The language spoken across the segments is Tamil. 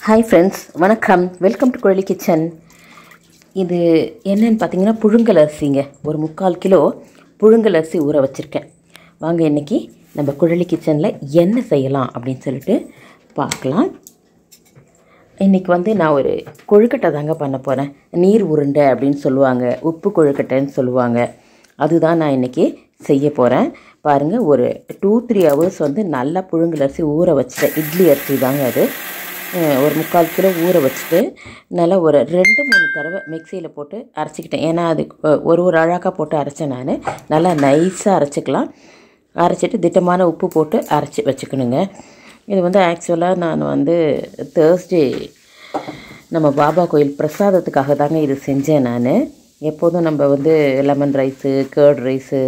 ஹாய் ஃப்ரெண்ட்ஸ் வணக்கம் வெல்கம் டு குழலி கிச்சன் இது என்னன்னு பார்த்தீங்கன்னா புழுங்கல் அரிசிங்க ஒரு முக்கால் கிலோ புழுங்கல் அரிசி ஊற வச்சுருக்கேன் வாங்க இன்றைக்கி நம்ம குழலி கிச்சனில் என்ன செய்யலாம் அப்படின்னு சொல்லிட்டு பார்க்கலாம் இன்றைக்கி வந்து நான் ஒரு கொழுக்கட்டை தாங்க பண்ண போகிறேன் நீர் உருண்டை அப்படின்னு சொல்லுவாங்க உப்பு கொழுக்கட்டைன்னு சொல்லுவாங்க அதுதான் நான் இன்றைக்கி செய்ய போகிறேன் பாருங்கள் ஒரு டூ த்ரீ ஹவர்ஸ் வந்து நல்லா புழுங்கல் அரிசி ஊற வச்சுட்டேன் இட்லி அரிசி தாங்க அது அஹ் ஒரு முக்கால் கிலோ ஊற வச்சுட்டு நல்லா ஒரு ரெண்டு மூணு தடவை மிக்சியில் போட்டு அரைச்சிக்கிட்டேன் ஏன்னா அது அஹ், ஒரு ஒரு அழகாக போட்டு அரைச்சேன் நான் நல்லா நைஸாக அரைச்சிக்கலாம் அரைச்சிட்டு திட்டமான உப்பு போட்டு அரைச்சி வச்சுக்கணுங்க இது வந்து ஆக்சுவலாக நான் வந்து தேர்ஸ்டே நம்ம பாபா கோயில் பிரசாதத்துக்காக தாங்க இது செஞ்சேன் நான் எப்போதும் நம்ம வந்து lemon rice curd rice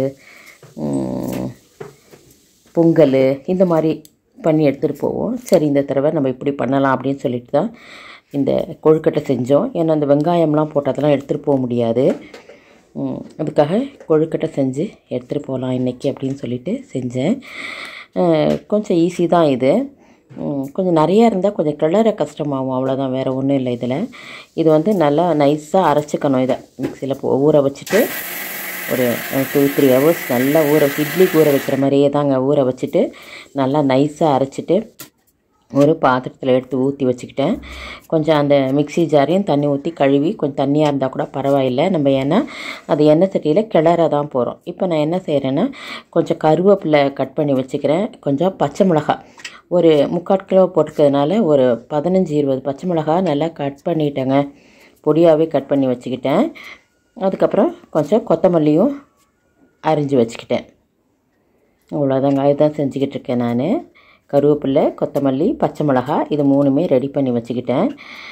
pongal இந்த மாதிரி பண்ணி எடுத்துகிட்டு போவோம் சரி இந்த தடவை நம்ம இப்படி பண்ணலாம் அப்படின்னு சொல்லிட்டு தான் இந்த கொழுக்கட்டை செஞ்சோம் ஏன்னா அந்த வெங்காயம்லாம் போட்டு அதெல்லாம் எடுத்துகிட்டு போக முடியாது ம், அதுக்காக கொழுக்கட்டை செஞ்சு எடுத்துகிட்டு போகலாம் இன்றைக்கி அப்படின்னு சொல்லிட்டு செஞ்சேன் அஹ், கொஞ்சம் ஈஸி தான் இது ம், கொஞ்சம் நிறையா இருந்தால் கொஞ்சம் கிளற கஷ்டமாகும் அவ்வளோதான் வேறு ஒன்றும் இல்லை இதில் இது வந்து நல்லா நைஸாக அரைச்சிக்கணும் இதை மிக்சியில் போ ஊற வச்சுட்டு ஒரு டூ த்ரீ ஹவர்ஸ் நல்லா ஊற வச்சு இட்லிக்கு ஊற வைக்கிற மாதிரியே தாங்க ஊற வச்சுட்டு நல்லா நைஸாக அரைச்சிட்டு ஒரு பாத்திரத்தில் எடுத்து ஊற்றி வச்சுக்கிட்டேன் கொஞ்சம் அந்த மிக்ஸி ஜாரையும் தண்ணி ஊற்றி கழுவி கொஞ்சம் தண்ணியாக இருந்தால் கூட பரவாயில்லை நம்ம ஏன்னா அது எண்ணெய் சட்டியில் கிளற தான் போகிறோம் இப்போ நான் என்ன செய்கிறேன்னா கொஞ்சம் கருவேப்பிலை கட் பண்ணி வச்சுக்கிறேன் கொஞ்சம் பச்சை மிளகாய் ஒரு முக்கால் கிலோ போட்டுக்கிறதுனால ஒரு பதினஞ்சு இருபது பச்சை மிளகாய் நல்லா கட் பண்ணிட்டேங்க பொடியாகவே கட் பண்ணி வச்சுக்கிட்டேன் அதுக்கப்புறம் கொஞ்சம் கொத்தமல்லியும் அரிஞ்சு வச்சுக்கிட்டேன் அவ்வளோதாங்க இதுதான் செஞ்சுக்கிட்டு இருக்கேன் நான் கருவேப்பிலை கொத்தமல்லி பச்சை மிளகாய் இது மூணுமே ரெடி பண்ணி வச்சுக்கிட்டேன்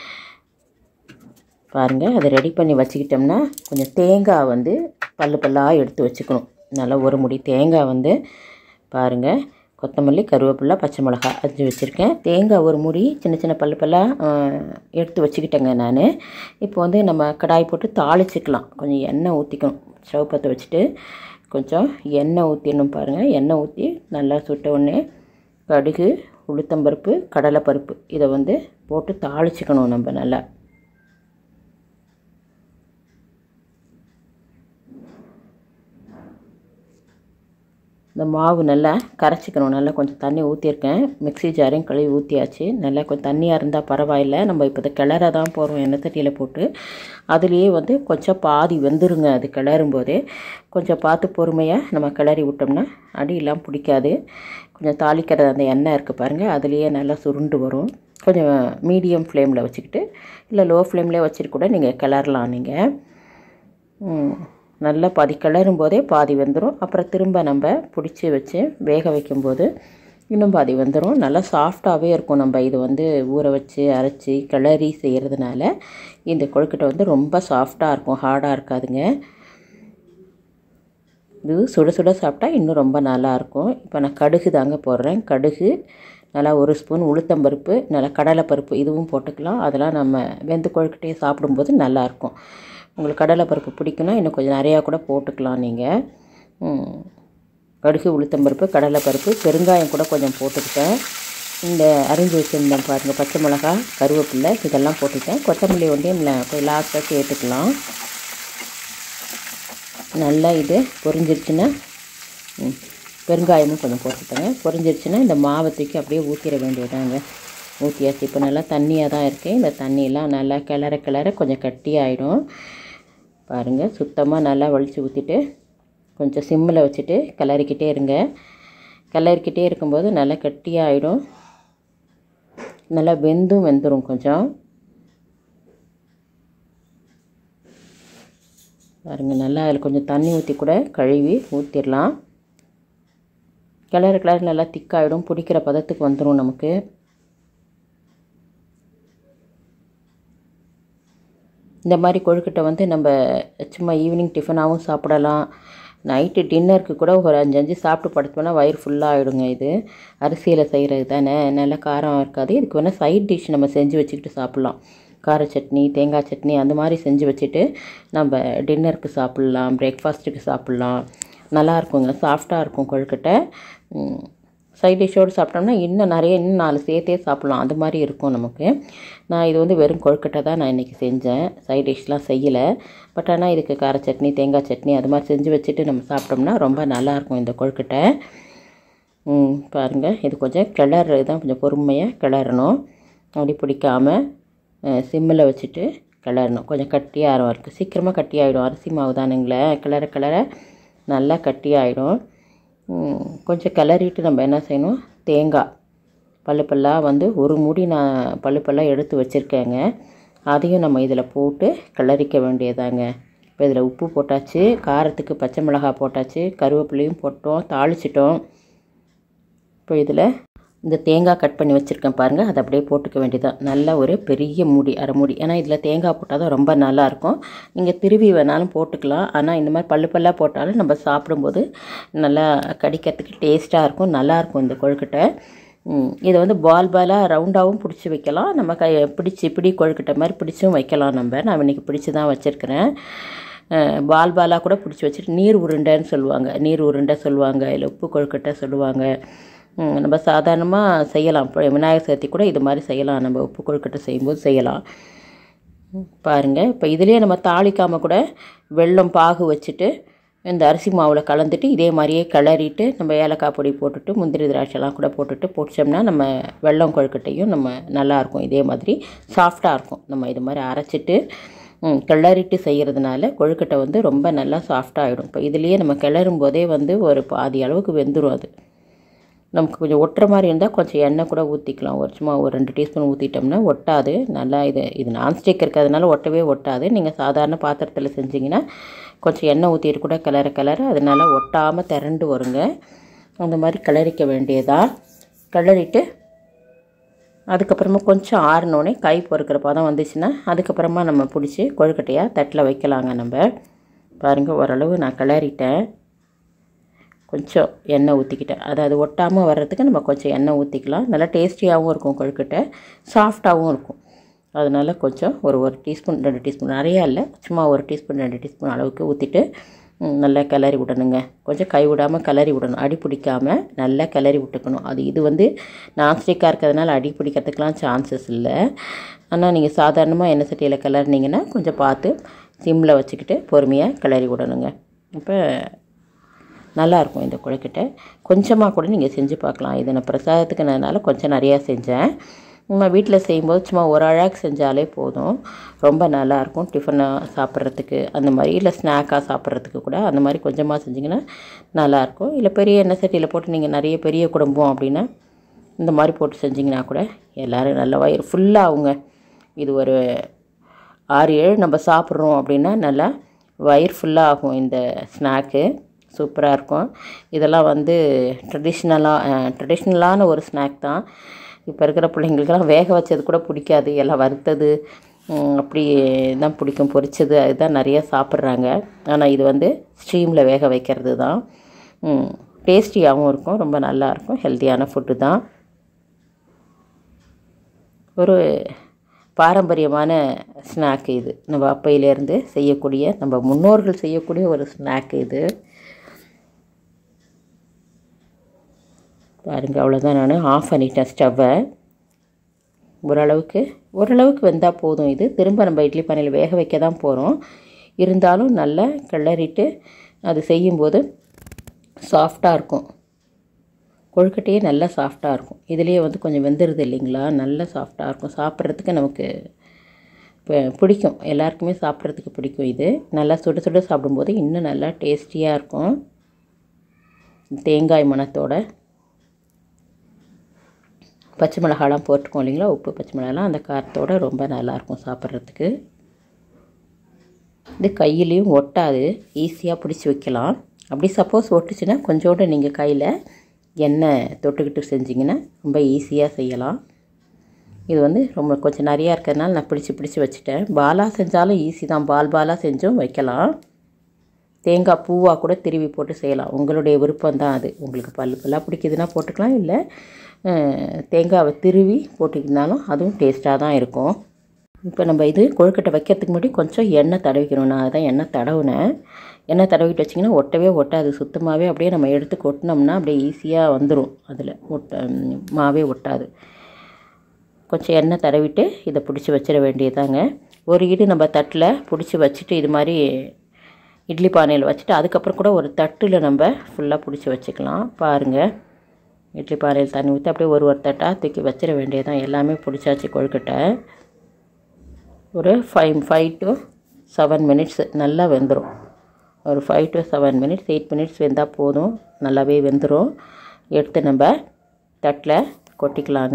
பாருங்கள் அதை ரெடி பண்ணி வச்சுக்கிட்டோம்னா கொஞ்சம் தேங்காய் வந்து பல்லு பல்லாக எடுத்து வச்சுக்கணும் நல்லா ஒரு முடி தேங்காய் வந்து பாருங்கள் கொத்தமல்லி கருவேப்பிலை பச்சை மிளகாய் அரிஞ்சு வச்சுருக்கேன் தேங்காய் ஒரு முடி சின்ன சின்ன பல்லு பல்லாக ஆஹ், எடுத்து வச்சுக்கிட்டேங்க நான் இப்போ வந்து நம்ம கடாய் போட்டு தாளிச்சிக்கலாம் கொஞ்சம் எண்ணெய் ஊற்றிக்கணும் ஸ்டவ் பற்ற வச்சுட்டு கொஞ்சம் எண்ணெய் ஊற்றிடணும் பாருங்கள் எண்ணெய் ஊற்றி நல்லா சுட்ட உடனே கடுகு உளுத்தம்பருப்பு கடலைப்பருப்பு இதை வந்து போட்டு தாளிச்சிக்கணும் நம்ம நல்லா இந்த மாவு நல்லா கரைச்சிக்கணும் நல்லா கொஞ்சம் தண்ணி ஊற்றிருக்கேன் மிக்ஸி ஜாரையும் கழுவி ஊற்றியாச்சு நல்லா கொஞ்சம் தண்ணியாக இருந்தால் பரவாயில்ல நம்ம இப்போ இதை கிளற தான் போகிறோம் எண்ணெய் தட்டியில் போட்டு அதுலேயே வந்து கொஞ்சம் பாதி வெந்துருங்க அது கிளறும் போதே கொஞ்சம் பார்த்து பொறுமையாக நம்ம கிளறி விட்டோம்னா அடியெல்லாம் பிடிக்காது கொஞ்சம் தாளிக்கிற அந்த எண்ணெய் இருக்குது பாருங்கள் அதுலேயே நல்லா சுருண்டு வரும் கொஞ்சம் மீடியம் ஃப்ளேமில் வச்சுக்கிட்டு இல்லை லோ ஃப்ளேம்லேயே வச்சுட்டு கூட நீங்கள் கிளறலாம் நீங்கள் ம், நல்லா பாதி கிளறும் போதே பாதி வெந்துடும் அப்புறம் திரும்ப நம்ம பிடிச்சி வச்சு வேக வைக்கும்போது இன்னும் பாதி வெந்துடும் நல்லா சாஃப்டாகவே இருக்கும் நம்ம இது வந்து ஊற வச்சு அரைச்சி கிளறி செய்கிறதுனால இந்த கொழுக்கட்டை வந்து ரொம்ப சாஃப்டாக இருக்கும் ஹார்டாக இருக்காதுங்க இது சுட சுட சாப்பிட்டா இன்னும் ரொம்ப நல்லாயிருக்கும் இப்போ நான் கடுகு தாங்க போடுறேன் கடுகு நல்லா ஒரு ஸ்பூன் உளுத்தம்பருப்பு நல்லா கடலைப்பருப்பு இதுவும் போட்டுக்கலாம் அதெல்லாம் நம்ம வெந்து கொழுக்கட்டையை சாப்பிடும்போது நல்லாயிருக்கும் உங்களுக்கு கடலைப்பருப்பு பிடிக்குன்னா இன்னும் கொஞ்சம் நிறையா கூட போட்டுக்கலாம் நீங்கள் ம். கடுகு உளுத்தம்பருப்பு கடலைப்பருப்பு பெருங்காயம் கூட கொஞ்சம் போட்டுக்கிட்டேன் இந்த அரிஞ்சு வச்சுருந்தேன் பாருங்கள் பச்சை மிளகாய் கருவேப்பிலை இதெல்லாம் போட்டுட்டேன் கொத்தமல்லி ஒன்றையும் கொஞ்சம் லாஸ்ட்டாக சேர்த்துக்கலாம் நல்லா இது பொரிஞ்சிருச்சுன்னா ம், பெருங்காயமும் கொஞ்சம் போட்டுட்டேங்க பொரிஞ்சிருச்சுன்னா இந்த மாவை தூக்கி அப்படியே ஊற்றிட வேண்டியதாங்க ஊற்றியாச்சு இப்போ நல்லா தண்ணியாக தான் இருக்குது இந்த தண்ணியெல்லாம் நல்லா கிளற கிளற கொஞ்சம் கட்டியாயிடும் பாருங்கள் சுத்தமாக நல்லா வலிச்சு ஊற்றிட்டு கொஞ்சம் சிம்மில் வச்சுட்டு கிளறிக்கிட்டே இருங்க கிளறிக்கிட்டே இருக்கும்போது நல்லா கட்டியாயிடும் நல்லா வெந்தும் வெந்துடும் கொஞ்சம் பாருங்க நல்லா அதில் கொஞ்சம் தண்ணி ஊற்றி கூட கழுவி ஊற்றிடலாம் கிளறு கிளறு நல்லா திக்காயிடும் பிடிக்கிற பதத்துக்கு வந்துடும் நமக்கு இந்த மாதிரி கொழுக்கட்டை வந்து நம்ம சும்மா ஈவினிங் டிஃபனாகவும் சாப்பிடலாம் நைட்டு டின்னருக்கு கூட ஒரு அஞ்சு அஞ்சு சாப்பிட்டு படுத்தோம்னா வயிறு ஃபுல்லாக ஆகிடுங்க இது அரிசியில் செய்கிறது தானே நல்ல காரம் இருக்காது இதுக்கு வேணால் சைட் டிஷ் நம்ம செஞ்சு வச்சுக்கிட்டு சாப்பிட்லாம் கார சட்னி தேங்காய் சட்னி அந்த மாதிரி செஞ்சு வச்சுட்டு நம்ம டின்னருக்கு சாப்பிட்லாம் பிரேக்ஃபாஸ்ட்டுக்கு சாப்பிட்லாம் நல்லா இருக்குங்க சாஃப்டாக இருக்கும் கொழுக்கட்டை ம், சைட் டிஷ்ஷோடு சாப்பிட்டோம்னா இன்னும் நிறைய இன்னும் நாலு சேர்த்தே சாப்பிட்லாம் அது மாதிரி இருக்கும் நமக்கு நான் இது வந்து வெறும் கொழுக்கட்டை தான் நான் இன்றைக்கி செஞ்சேன் சைட் டிஷ்லாம் செய்யலை பட் ஆனால் இதுக்கு கார சட்னி தேங்காய் சட்னி அது மாதிரி செஞ்சு வச்சுட்டு நம்ம சாப்பிட்டோம்னா ரொம்ப நல்லாயிருக்கும் இந்த கொழுக்கட்டை ம், பாருங்கள் இது கொஞ்சம் கிளறு தான் கொஞ்சம் பொறுமையாக கிளறணும் அப்படி பிடிக்காமல் சிம்மில் வச்சுட்டு கிளறணும் கொஞ்சம் கட்டியாக இருக்குது சீக்கிரமாக கட்டி ஆகிடும் அரிசி மாவு தானுங்களே கிளற கிளற நல்லா கட்டி ஆகிடும் கொஞ்சம் கிளறிட்டு நம்ம என்ன செய்யணும் தேங்காய் பல்லு பல்லாக வந்து ஒரு மூடி நான் பல்லு பல்லாக எடுத்து வச்சுருக்கேங்க அதையும் நம்ம இதில் போட்டு கிளறிக்க வேண்டியதாங்க இப்போ இதில் உப்பு போட்டாச்சு காரத்துக்கு பச்சை மிளகாய் போட்டாச்சு கருவேப்பிலையும் போட்டோம் தாளிச்சிட்டோம் இப்போ இதில் இந்த தேங்காய் கட் பண்ணி வச்சுருக்கேன் பாருங்கள் அதை அப்படியே போட்டுக்க வேண்டியதான் நல்ல ஒரு பெரிய மூடி அரை மூடி ஏன்னா இதில் தேங்காய் போட்டால் தான் ரொம்ப நல்லாயிருக்கும் நீங்கள் திருவி வேணாலும் போட்டுக்கலாம் ஆனால் இந்த மாதிரி பல்லு பல்லாக போட்டாலும் நம்ம சாப்பிடும்போது நல்லா கடிக்கிறதுக்கு டேஸ்ட்டாக இருக்கும் நல்லாயிருக்கும் இந்த கொழுக்கட்டை ம், இதை வந்து பால் பாலாக ரவுண்டாகவும் பிடிச்சி வைக்கலாம் நம்ம கை பிடிச்சி பிடி கொழுக்கட்டை மாதிரி பிடிச்சும் வைக்கலாம் நம்ம நான் இன்றைக்கி பிடிச்சி தான் வச்சுருக்கிறேன் அஹ், பால் பாலாக கூட பிடிச்சி வச்சுட்டு நீர் உருண்டைன்னு சொல்லுவாங்க நீர் உருண்டை சொல்லுவாங்க இல்லை உப்பு கொழுக்கட்டை சொல்லுவாங்க ம், நம்ம சாதாரணமாக செய்யலாம் இப்போ விநாயகர் சதுர்த்தி கூட இது மாதிரி செய்யலாம் நம்ம உப்பு கொழுக்கட்டை செய்யும்போது செய்யலாம் ம், பாருங்க இப்போ இதுலேயே நம்ம தாளிக்காமல் கூட வெல்லம் பாகு வச்சுட்டு இந்த அரிசி மாவில் கலந்துட்டு இதே மாதிரியே கிளறிட்டு நம்ம ஏலக்காய் பொடி போட்டுட்டு முந்திரி திராட்சைலாம் கூட போட்டுட்டு பொடிச்சோம்னா நம்ம வெல்லம் கொழுக்கட்டையும் நம்ம நல்லாயிருக்கும் இதே மாதிரி சாஃப்டாக இருக்கும் நம்ம இது மாதிரி அரைச்சிட்டு ம், கிளறிட்டு செய்கிறதுனால கொழுக்கட்டை வந்து ரொம்ப நல்லா சாஃப்டாக ஆகிடும் இப்போ இதுலேயே நம்ம கிளறும் போதே வந்து ஒரு பாதி அளவுக்கு வெந்துடும் அது நமக்கு கொஞ்சம் ஒட்டுற மாதிரி இருந்தால் கொஞ்சம் எண்ணெய் கூட ஊற்றிக்கலாம் ஒரு சும்மா ஒரு ரெண்டு டீஸ்பூன் ஊற்றிட்டோம்னா ஒட்டாது நல்லா இது இது நான்ஸ்டிக் இருக்கிறதுனால ஒட்டவே ஒட்டாது நீங்கள் சாதாரண பாத்திரத்தில் செஞ்சீங்கன்னா கொஞ்சம் எண்ணெய் ஊற்றிட்டு கூட கிளற கிளற அதனால ஒட்டாமல் திரண்டு வருங்க அந்த மாதிரி கிளறிக்க வேண்டியதா கிளறிட்டு அதுக்கப்புறமா கொஞ்சம் ஆறினோடனே கை பொறுக்கிற பதம் வந்துச்சுன்னா அதுக்கப்புறமா நம்ம பிடிச்சி கொழுக்கட்டையாக தட்டில் வைக்கலாங்க நம்ம பாருங்கள் ஓரளவு நான் கிளறிட்டேன் கொஞ்சம் எண்ணெய் ஊற்றிக்கிட்டேன் அதாவது ஒட்டாமல் வர்றதுக்கு நம்ம கொஞ்சம் எண்ணெய் ஊற்றிக்கலாம் நல்லா டேஸ்டியாகவும் இருக்கும் கொழுக்கட்டை சாஃப்டாகவும் இருக்கும் அதனால் கொஞ்சம் ஒரு ஒரு டீஸ்பூன் ரெண்டு டீஸ்பூன் நிறையா இல்லை சும்மா ஒரு டீஸ்பூன் ரெண்டு டீஸ்பூன் அளவுக்கு ஊற்றிட்டு ம், நல்லா கிளறி விடணுங்க கொஞ்சம் கை விடாமல் கிளறி விடணும் அடி பிடிக்காமல் நல்லா கிளறி விட்டுக்கணும் அது இது வந்து நான்ஸ்டிக்காக இருக்கிறதுனால அடி பிடிக்கிறதுக்கெலாம் சான்சஸ் இல்லை ஆனால் நீங்கள் சாதாரணமாக எண்ணெய் சட்டியில் கிளறினீங்கன்னா கொஞ்சம் பார்த்து சிம்மில் வச்சுக்கிட்டு பொறுமையாக கிளறி விடணுங்க இப்போ நல்லாயிருக்கும் இந்த கொழுக்கட்டை கொஞ்சமாக கூட நீங்கள் செஞ்சு பார்க்கலாம் இது நான் பிரசாதத்துக்குனால கொஞ்சம் நிறையா செஞ்சேன் நம்ம வீட்டில் செய்யும்போது சும்மா ஒரு அழகு செஞ்சாலே போதும் ரொம்ப நல்லாயிருக்கும் டிஃபனாக சாப்பிட்றதுக்கு அந்த மாதிரி இல்லை ஸ்நாக்காக சாப்பிட்றதுக்கு கூட அந்த மாதிரி கொஞ்சமாக செஞ்சிங்கன்னா நல்லாயிருக்கும் இல்லை பெரிய எண்ணெய் சட்டியில் போட்டு நீங்கள் நிறைய பெரிய குடும்பம் அப்படின்னா இந்த மாதிரி போட்டு செஞ்சிங்கன்னா கூட எல்லோரும் நல்ல வயிறு ஃபுல்லாகுங்க இது ஒரு ஆறு ஏழு நம்ம சாப்பிட்றோம் அப்படின்னா நல்லா வயிறு ஃபுல்லாக ஆகும் இந்த ஸ்நாக்கு சூப்பராக இருக்கும் இதெல்லாம் வந்து ட்ரெடிஷ்னலாக ட்ரெடிஷ்னலான ஒரு ஸ்நாக் தான் இப்போ இருக்கிற பிள்ளைங்களுக்கெல்லாம் வேக வச்சது கூட பிடிக்காது எல்லாம் வறுத்தது ம், அப்படி தான் பிடிக்கும் பொரிச்சது அதுதான் நிறைய சாப்பிட்றாங்க ஆனால் இது வந்து ஸ்டீமில் வேக வைக்கிறது தான் டேஸ்டியாகவும் இருக்கும் ரொம்ப நல்லா இருக்கும் ஹெல்த்தியான ஃபுட்டு தான் ஒரு பாரம்பரியமான ஸ்நாக் இது நம்ம அப்பையிலேருந்து செய்யக்கூடிய நம்ம முன்னோர்கள் செய்யக்கூடிய ஒரு ஸ்நாக் இது பாருங்க அவ்வளோதான் நான் ஆஃப் பண்ணிட்டேன் ஸ்டவ்வை ஓரளவுக்கு ஓரளவுக்கு வெந்தால் போதும் இது திரும்ப நம்ம இட்லி பானையில் வேக வைக்க தான் போகிறோம் இருந்தாலும் நல்லா கிளறிட்டு அது செய்யும்போது சாஃப்டாக இருக்கும் கொழுக்கட்டையே நல்லா சாஃப்டாக இருக்கும் இதுலேயே வந்து கொஞ்சம் வெந்துருது இல்லைங்களா நல்லா சாஃப்டாக இருக்கும் சாப்பிட்றதுக்கு நமக்கு இப்போ பிடிக்கும் எல்லாருக்குமே சாப்பிட்றதுக்கு பிடிக்கும் இது நல்லா சுட சுட சாப்பிடும்போது இன்னும் நல்லா டேஸ்டியாக இருக்கும் தேங்காய் மணத்தோட பச்சை மிளகாலாம் போட்டுக்கோம் இல்லைங்களா உப்பு பச்சை மிளகாலாம் அந்த காரத்தோட ரொம்ப நல்லாயிருக்கும் சாப்பிட்றதுக்கு இது கையிலையும் ஒட்டாது ஈஸியாக பிடிச்சி வைக்கலாம் அப்படி சப்போஸ் ஒட்டுச்சுன்னா கொஞ்சோண்டு நீங்கள் கையில் எண்ணெய் தொட்டுக்கிட்டு செஞ்சிங்கன்னா ரொம்ப ஈஸியாக செய்யலாம் இது வந்து ரொம்ப கொஞ்சம் நிறையா இருக்கிறதுனால நான் பிடிச்சி பிடிச்சி வச்சுட்டேன் பாலாக செஞ்சாலும் ஈஸி தான் பால் பாலாக செஞ்சும் வைக்கலாம் தேங்காய் பூவாக கூட திருவி போட்டு செய்யலாம் உங்களுடைய விருப்பம் தான் அது உங்களுக்கு பல்லு பல்லாக பிடிக்குதுன்னா போட்டுக்கலாம் இல்லை அஹ், தேங்காவை திருவி போட்டுக்கினாலும் அதுவும் டேஸ்ட்டாக தான் இருக்கும் இப்போ நம்ம இது கொழுக்கட்டை வைக்கிறதுக்கு முன்னாடி கொஞ்சம் எண்ணெய் தடவிக்கணும் நான் அதான் எண்ணெய் தடவுனேன் எண்ணெய் தடவிட்டு வச்சிங்கன்னா ஒட்டவே ஒட்டாது சுத்தமாகவே அப்படியே நம்ம எடுத்து கொட்டினோம்னா அப்படியே ஈஸியாக வந்துடும் அதில் ஒட்ட மாவே ஒட்டாது கொஞ்சம் எண்ணெய் தடவிட்டு இதை பிடிச்சி வச்சிட வேண்டியதாங்க ஒரு ஈடு நம்ம தட்டில் பிடிச்சி வச்சுட்டு இது மாதிரி இட்லி பானையில் வச்சுட்டு அதுக்கப்புறம் கூட ஒரு தட்டில் நம்ம ஃபுல்லாக பிடிச்சி வச்சுக்கலாம் பாருங்கள் இட்லி பானையில் தண்ணி ஊற்றி அப்படியே ஒரு ஒரு தட்டாக தூக்கி வச்சிட வேண்டியதான் எல்லாமே பிடிச்சாச்சு கொழுக்கட்டை ஒரு five five to seven minutes நல்லா வெந்துடும் ஒரு five to seven minutes eight minutes வெந்தால் போதும் நல்லாவே வெந்துடும் எடுத்து நம்ம தட்டில் கொட்டிக்கலாங்க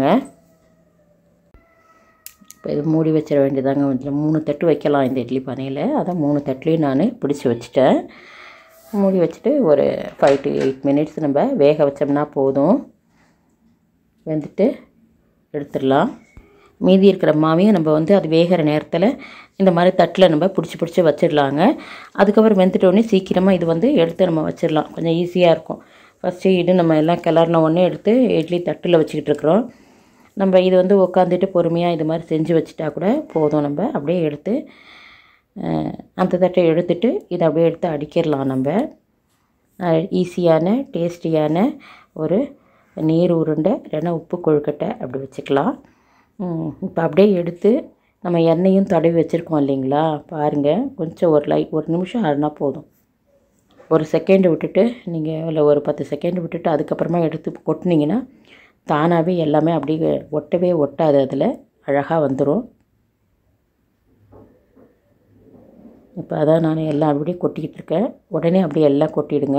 இப்போ இது மூடி வச்சிட வேண்டியதாங்க இதில் மூணு தட்டு வைக்கலாம் இந்த இட்லி பானையில் அதான் மூணு தட்டுலையும் நான் பிடிச்சி வச்சுட்டேன் மூடி வச்சுட்டு ஒரு ஃபைவ் டு எயிட் மினிட்ஸ் நம்ம வேக வச்சோம்னா போதும் வெந்துட்டு எடுத்துடலாம் மீதி இருக்கிற மாவையும் நம்ம வந்து அது வேகிற நேரத்தில் இந்த மாதிரி தட்டில் நம்ம பிடிச்சி பிடிச்சி வச்சிடலாங்க அதுக்கப்புறம் வெந்துட்டோடனே சீக்கிரமாக இது வந்து எடுத்து நம்ம வச்சிடலாம் கொஞ்சம் ஈஸியாக இருக்கும் ஃபஸ்ட்டு இது நம்ம எல்லாம் கிளறின உடனே எடுத்து இட்லி தட்டில் வச்சுக்கிட்டு இருக்கிறோம் நம்ம இது வந்து உட்காந்துட்டு பொறுமையாக இது மாதிரி செஞ்சு வச்சுட்டா கூட போதும் நம்ம அப்படியே எடுத்து அஹ், அந்த தட்டை எடுத்துட்டு இதை அப்படியே எடுத்து அடிக்கிடலாம் நம்ம அஹ், ஈஸியான டேஸ்டியான ஒரு நீர் உருண்டை இல்லைன்னா உப்பு கொழுக்கட்டை அப்படி வச்சுக்கலாம் இப்போ அப்படியே எடுத்து நம்ம எண்ணெயும் தடவி வச்சுருக்கோம் இல்லைங்களா பாருங்கள் கொஞ்சம் ஒரு லை ஒரு நிமிஷம் ஆறுனா போதும் ஒரு செகண்ட் விட்டுட்டு நீங்கள் இல்லை ஒரு பத்து செகண்ட் விட்டுட்டு அதுக்கப்புறமா எடுத்து கொட்டினீங்கன்னா தானாகவே எல்லாமே அப்படியே ஒட்டவே ஒட்டாது அதில் அழகாக வந்துடும் இப்போ அதான் நான் எல்லாம் அப்படியே கொட்டிக்கிட்டு இருக்கேன் உடனே அப்படியே எல்லாம் கொட்டிடுங்க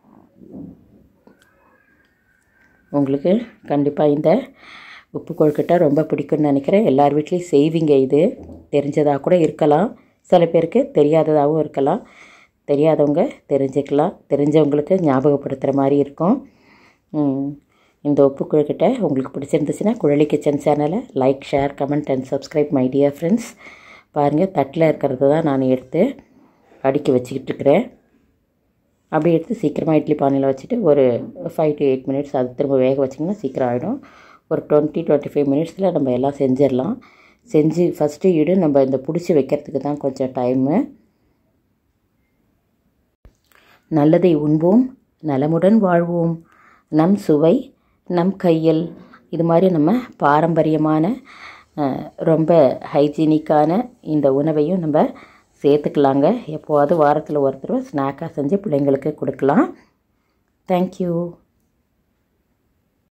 உங்களுக்கு கண்டிப்பாக இந்த உப்பு கொழுக்கட்டை ரொம்ப பிடிக்கும்னு நினைக்கிறேன் எல்லார் வீட்லேயும் செய்வீங்க இது தெரிஞ்சதாக கூட இருக்கலாம் சில பேருக்கு தெரியாததாகவும் இருக்கலாம் தெரியாதவங்க தெரிஞ்சுக்கலாம் தெரிஞ்சவங்களுக்கு ஞாபகப்படுத்துகிற மாதிரி இருக்கும் ம், இந்த உப்பு கொழுக்கட்டை உங்களுக்கு பிடிச்சிருந்துச்சுன்னா குழலி கிச்சன் சேனலை like share comment and subscribe my dear friends பாருங்கள் தட்டில் இருக்கிறது தான் நான் எடுத்து அடுக்கி வச்சுக்கிட்டு இருக்கிறேன் அப்படியே எடுத்து சீக்கிரமாக இட்லி பானையில் வச்சுட்டு ஒரு ஃபைவ் டு எயிட் மினிட்ஸ் அது திரும்ப வேக வச்சிங்கன்னா சீக்கிரம் ஆகிடும் ஒரு டுவெண்ட்டி டுவெண்ட்டி ஃபைவ் மினிட்ஸில் நம்ம எல்லாம் செஞ்சிடலாம் செஞ்சு ஃபஸ்ட்டு ஈடு நம்ம இந்த பிடிச்சி வைக்கிறதுக்கு தான் கொஞ்சம் டைமு நல்லதை உண்போம் நலமுடன் வாழ்வோம் நம் சுவை நம் கையில் இது மாதிரி நம்ம பாரம்பரியமான அஹ், ரொம்ப ஹைஜீனிக்கான இந்த உணவையும் நம்ம சேர்த்துக்கலாங்க எப்போவாவது வாரத்தில் ஒரு தடவை ஸ்நாக்காக செஞ்சு பிள்ளைங்களுக்கு கொடுக்கலாம் தேங்க்யூ